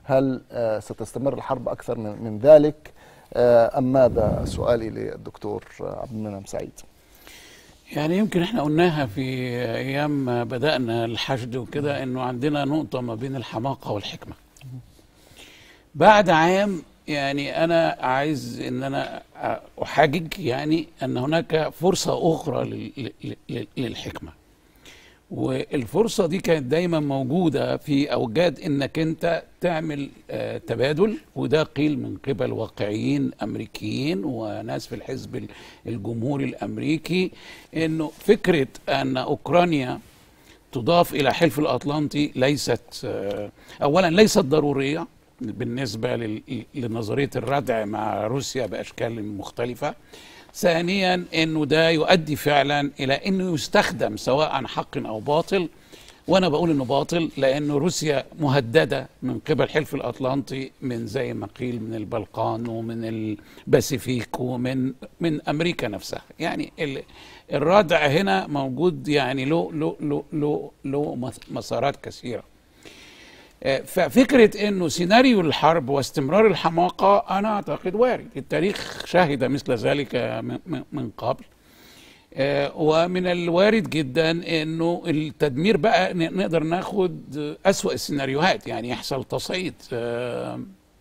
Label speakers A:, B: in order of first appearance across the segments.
A: هل آه، ستستمر الحرب اكثر من من ذلك آه، ام ماذا سؤالي للدكتور عبد المنعم سعيد
B: يعني يمكن احنا قلناها في ايام ما بدانا الحشد وكده انه عندنا نقطه ما بين الحماقه والحكمه بعد عام يعني انا عايز ان انا احاجج يعني ان هناك فرصه اخرى لل- لل- للحكمه والفرصه دي كانت دايما موجوده في اوجاد انك انت تعمل آه، تبادل وده قيل من قبل واقعيين امريكيين وناس في الحزب ال- الجمهوري الامريكي انه فكره ان اوكرانيا تضاف الى حلف الاطلنطي ليست آه، اولا ليست ضروريه بالنسبه لل- لنظريه الردع مع روسيا باشكال مختلفه ثانيا انه ده يؤدي فعلا الى انه يستخدم سواء عن حق او باطل وانا بقول انه باطل لانه روسيا مهدده من قبل حلف الاطلنطي من زي ما قيل من البلقان ومن الباسيفيك ومن من امريكا نفسها يعني ال- الردع هنا موجود يعني له له له له, له مس- مسارات كثيره آه، ففكرة انه سيناريو الحرب واستمرار الحماقة انا اعتقد وارد التاريخ شهد مثل ذلك من- من- من قبل آه، ومن الوارد جدا انه التدمير بقى ن- نقدر ناخد اسوأ السيناريوهات يعني يحصل تصعيد آه،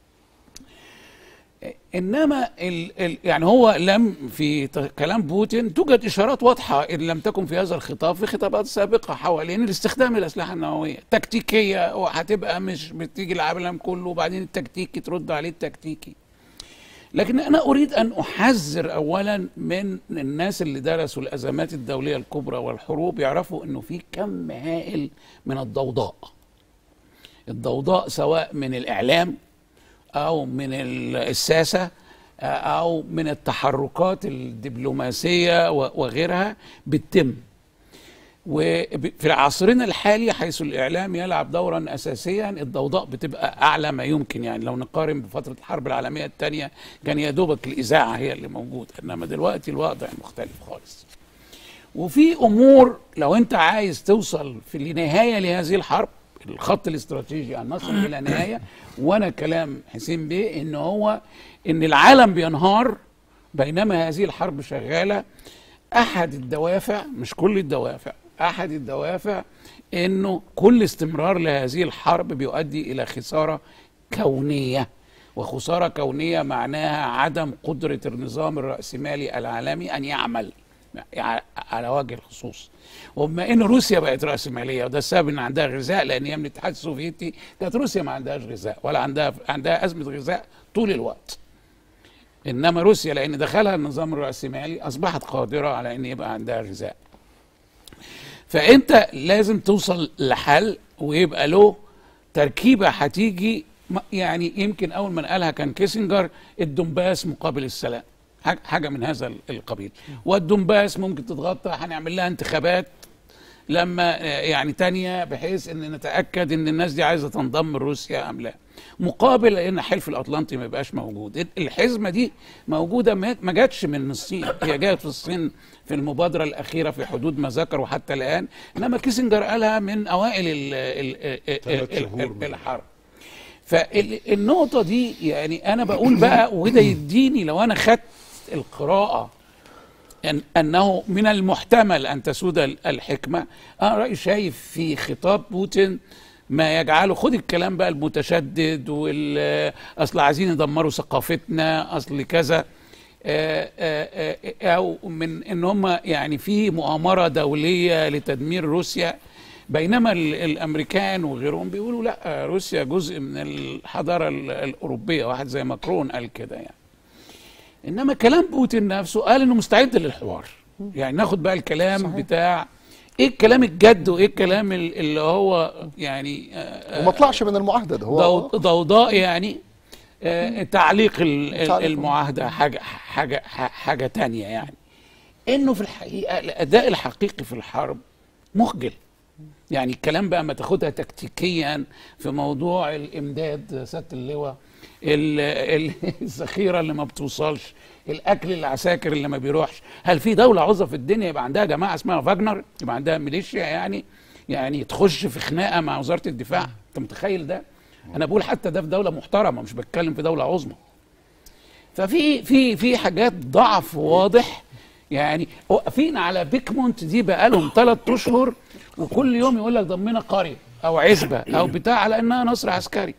B: انما ال ال يعني هو لم في ت- كلام بوتين توجد اشارات واضحه ان لم تكن في هذا الخطاب في خطابات سابقه حوالين الاستخدام الاسلحه النوويه تكتيكيه وهتبقى مش بتيجي العالم كله وبعدين التكتيكي ترد عليه التكتيكي لكن انا اريد ان احذر اولا من الناس اللي درسوا الازمات الدوليه الكبرى والحروب يعرفوا انه في كم هائل من الضوضاء الضوضاء سواء من الاعلام او من ال- الساسه او من التحركات الدبلوماسيه و- وغيرها بتتم وفي عصرنا الحالي حيث الاعلام يلعب دورا اساسيا الضوضاء بتبقى اعلى ما يمكن يعني لو نقارن بفتره الحرب العالميه الثانيه كان يا دوبك الاذاعه هي اللي موجوده انما دلوقتي الوضع مختلف خالص وفي امور لو انت عايز توصل في النهايه لهذه الحرب الخط الاستراتيجي ان نصل الى نهايه وانا كلام حسين بيه ان هو ان العالم بينهار بينما هذه الحرب شغاله احد الدوافع مش كل الدوافع احد الدوافع انه كل استمرار لهذه الحرب بيؤدي الى خساره كونيه وخساره كونيه معناها عدم قدره النظام الراسمالي العالمي ان يعمل على وجه الخصوص وبما ان روسيا بقت راسماليه وده السبب ان عندها غذاء لان هي من الاتحاد السوفيتي كانت روسيا ما عندهاش غذاء ولا عندها عندها ازمه غذاء طول الوقت انما روسيا لان دخلها النظام الراسمالي اصبحت قادره على ان يبقى عندها غذاء فانت لازم توصل لحل ويبقى له تركيبه هتيجي يعني يمكن اول من قالها كان كيسنجر الدنباس مقابل السلام حاجه من هذا القبيل والدنباس ممكن تتغطى هنعمل لها انتخابات لما يعني تانية بحيث ان نتاكد ان الناس دي عايزه تنضم لروسيا ام لا مقابل ان حلف الاطلنطي ما يبقاش موجود الحزمه دي موجوده ما جاتش من الصين هي جات في الصين في المبادره الاخيره في حدود ما ذكروا حتى الان انما كيسنجر قالها من اوائل ال ال ال الحرب فالنقطه دي يعني انا بقول بقى وده يديني لو انا خدت القراءه أن انه من المحتمل ان تسود الحكمه انا رايي شايف في خطاب بوتين ما يجعله خد الكلام بقى المتشدد وال اصل عايزين يدمروا ثقافتنا اصل كذا او من ان هم يعني في مؤامره دوليه لتدمير روسيا بينما الامريكان وغيرهم بيقولوا لا روسيا جزء من الحضاره الاوروبيه واحد زي ماكرون قال كده يعني انما كلام بوتين نفسه قال انه مستعد للحوار يعني ناخد بقى الكلام صحيح. بتاع ايه الكلام الجد وايه الكلام اللي هو يعني
A: وما طلعش من المعاهده ده هو
B: ضوضاء يعني آه تعليق المعاهده حاجه حاجه حاجه تانية يعني انه في الحقيقه الاداء الحقيقي في الحرب مخجل يعني الكلام بقى ما تاخدها تكتيكيا في موضوع الامداد سياده اللواء الذخيره اللي ما بتوصلش الاكل العساكر اللي ما بيروحش هل في دوله عظه في الدنيا يبقى عندها جماعه اسمها فاجنر يبقى عندها ميليشيا يعني يعني تخش في خناقه مع وزاره الدفاع انت متخيل ده انا بقول حتى ده في دوله محترمه مش بتكلم في دوله عظمى ففي في في حاجات ضعف واضح يعني واقفين على بيكمونت دي بقالهم ثلاث اشهر وكل يوم يقول لك ضمنا قريه او عزبه او بتاع على انها نصر عسكري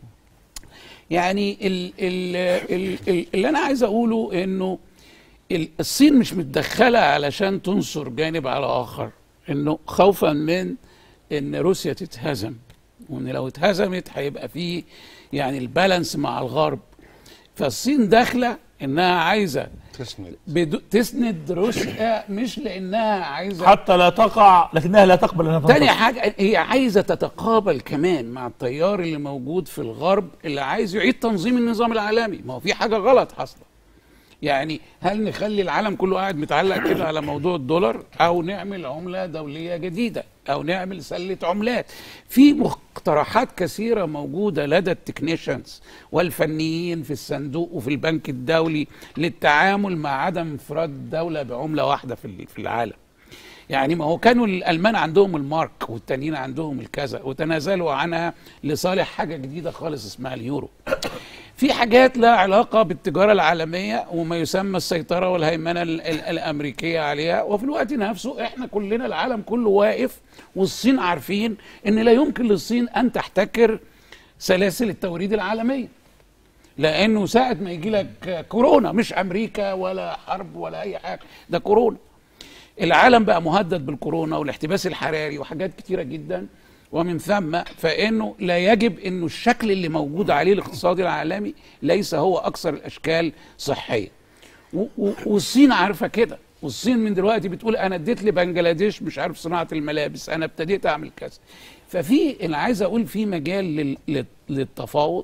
B: يعني ال ال ال ال اللي انا عايز اقوله انه ال- الصين مش متدخله علشان تنصر جانب على اخر انه خوفا من ان روسيا تتهزم وان لو اتهزمت هيبقى فيه يعني البالانس مع الغرب فالصين داخله انها عايزه
C: تسند
B: بدو تسند روسيا مش لانها عايزه
D: حتى لا تقع لكنها لا تقبل انها
B: تاني
D: تنتصر.
B: حاجة هي عايزة تتقابل كمان مع التيار اللي موجود في الغرب اللي عايز يعيد تنظيم النظام العالمي ما هو في حاجة غلط حاصلة يعني هل نخلي العالم كله قاعد متعلق كده على موضوع الدولار او نعمل عملة دولية جديدة او نعمل سلة عملات في مقترحات كثيرة موجودة لدى التكنيشنز والفنيين في الصندوق وفي البنك الدولي للتعامل مع عدم انفراد الدولة بعملة واحدة في في العالم يعني ما هو كانوا الالمان عندهم المارك والتانيين عندهم الكذا وتنازلوا عنها لصالح حاجه جديده خالص اسمها اليورو في حاجات لها علاقه بالتجاره العالميه وما يسمى السيطره والهيمنه ال- ال- الامريكيه عليها وفي الوقت نفسه احنا كلنا العالم كله واقف والصين عارفين ان لا يمكن للصين ان تحتكر سلاسل التوريد العالميه لانه ساعه ما يجي لك كورونا مش امريكا ولا حرب ولا اي حاجه ده كورونا العالم بقى مهدد بالكورونا والاحتباس الحراري وحاجات كتيره جدا ومن ثم فانه لا يجب انه الشكل اللي موجود عليه الاقتصاد العالمي ليس هو اكثر الاشكال صحيه و- و- والصين عارفه كده والصين من دلوقتي بتقول انا اديت لبنجلاديش مش عارف صناعه الملابس انا ابتديت اعمل كذا ففي انا عايز اقول في مجال لل- لل- للتفاوض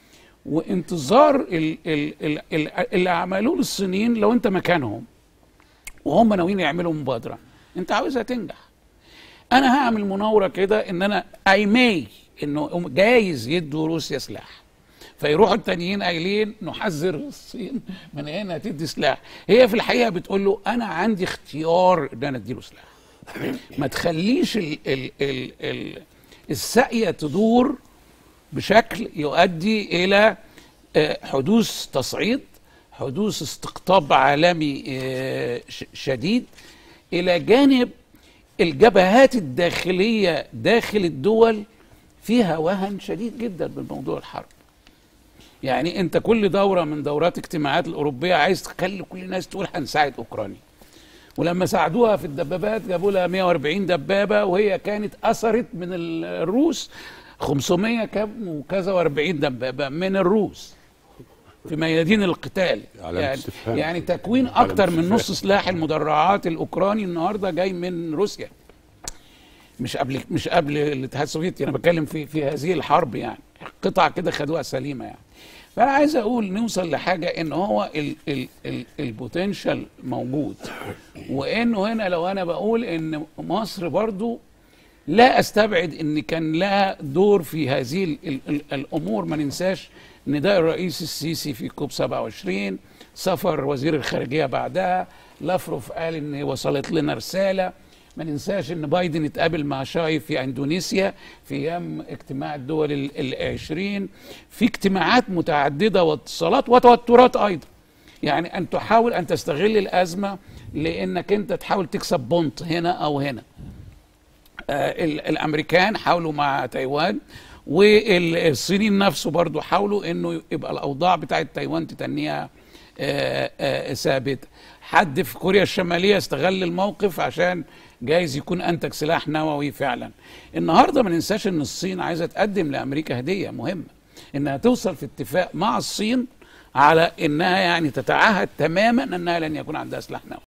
B: وانتظار ال- ال- ال- ال- اللي عملوه الصينيين لو انت مكانهم وهم ناويين يعملوا مبادره انت عاوزها تنجح انا هعمل مناوره كده ان انا اي ماي انه جايز يدوا روسيا سلاح فيروحوا التانيين قايلين نحذر الصين من هنا تدي سلاح هي في الحقيقه بتقول له انا عندي اختيار ان انا اديله سلاح ما تخليش ال ال ال ال الساقيه تدور بشكل يؤدي الى آه، حدوث تصعيد حدوث استقطاب عالمي آه، ش- شديد الى جانب الجبهات الداخليه داخل الدول فيها وهن شديد جدا من موضوع الحرب يعني انت كل دوره من دورات اجتماعات الاوروبيه عايز تخلي كل الناس تقول هنساعد اوكرانيا ولما ساعدوها في الدبابات جابوا لها 140 دبابه وهي كانت اثرت من ال- الروس 500 كم وكذا و40 دبابه من الروس في ميادين القتال
C: علامة
B: يعني,
C: استفهام.
B: يعني تكوين
C: علامة
B: اكتر من
C: استفهام.
B: نص سلاح المدرعات الاوكراني النهارده جاي من روسيا مش قبل مش قبل الاتحاد السوفيتي انا بتكلم في في هذه الحرب يعني قطع كده خدوها سليمه يعني فانا عايز اقول نوصل لحاجه ان هو ال ال ال البوتنشال موجود وانه هنا لو انا بقول ان مصر برضو لا استبعد ان كان لها دور في هذه ال ال ال الامور ما ننساش نداء الرئيس السيسي في كوب 27 سفر وزير الخارجيه بعدها لافروف قال ان وصلت لنا رساله ما ننساش ان بايدن اتقابل مع شاي في اندونيسيا في ايام اجتماع الدول ال- العشرين في اجتماعات متعدده واتصالات وتوترات ايضا يعني ان تحاول ان تستغل الازمه لانك انت تحاول تكسب بونت هنا او هنا آه، ال- الامريكان حاولوا مع تايوان والصينيين نفسه برضو حاولوا انه يبقى الاوضاع بتاعت تايوان تتنيها آه، آه، ثابته حد في كوريا الشماليه استغل الموقف عشان جايز يكون انتج سلاح نووي فعلا النهارده ما ننساش ان الصين عايزه تقدم لامريكا هديه مهمه انها توصل في اتفاق مع الصين على انها يعني تتعهد تماما انها لن يكون عندها سلاح نووي